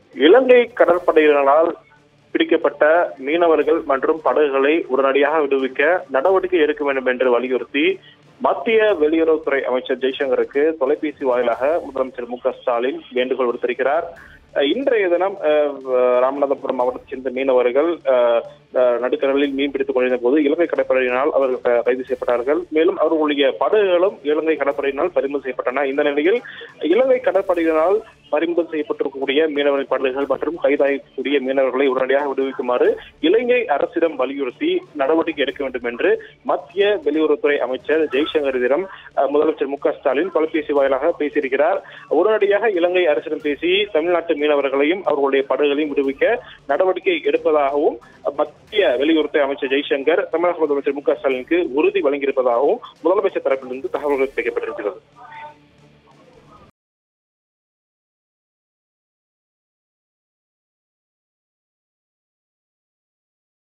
இலங்கை கடற்படையினரால் பிடிக்கப்பட்ட மீனவர்கள் மற்றும் படகுகளை உடனடியாக விடுவிக்க நடவடிக்கை எடுக்க வேண்டும் என்று வலியுறுத்தி மத்திய வெளியுறவுத்துறை அமைச்சர் ஜெய்சங்கருக்கு தொலைபேசி வாயிலாக முதலமைச்சர் மு க ஸ்டாலின் வேண்டுகோள் விடுத்திருக்கிறார் அஹ் இன்றைய தினம் அஹ், ராமநாதபுரம் மாவட்டத்தைச் சேர்ந்த மீனவர்கள் அஹ், அஹ், நடுக்கடலில் மீன் பிடித்துக் கொண்டிருந்த போது இலங்கை கடற்படையினால் அவர்கள் க- கைது செய்யப்பட்டார்கள் மேலும் அவர்களுடைய படகுகளும் இலங்கை கடற்படையினால் பறிமுதல் செய்யப்பட்டன இந்த நிலையில் இலங்கை கடற்படையினால் பறிமுதல் செய்யப்பட்டிருக்கக்கூடிய மீனவர்கள் படகுகள் மற்றும் கைதாகக்கூடிய மீனவர்களை உடனடியாக விடுவிக்குமாறு இலங்கை அரசிடம் வலியுறுத்தி நடவடிக்கை எடுக்க வேண்டும் என்று மத்திய வெளியுறவுத்துறை அமைச்சர் ஜெய்சங்கரிடம் அஹ், முதலமைச்சர் மு க ஸ்டாலின் தொலைபேசி வாயிலாக பேசியிருக்கிறார் உடனடியாக இலங்கை அரசிடம் பேசி தமிழ்நாட்டு மீனவர்களையும் அவர்களுடைய படகுகளையும் விடுவிக்க நடவடிக்கை எடுப்பதாகவும் மத்திய வெளியுறவுத்துறை அமைச்சர் ஜெய்சங்கர் தமிழக முதலமைச்சர் மு க ஸ்டாலினுக்கு உறுதி வழங்கியிருப்பதாகவும் முதலமைச்சர் தரப்பிலிருந்து தகவல்கள் கிடைக்கப்பட்டிருக்கிறது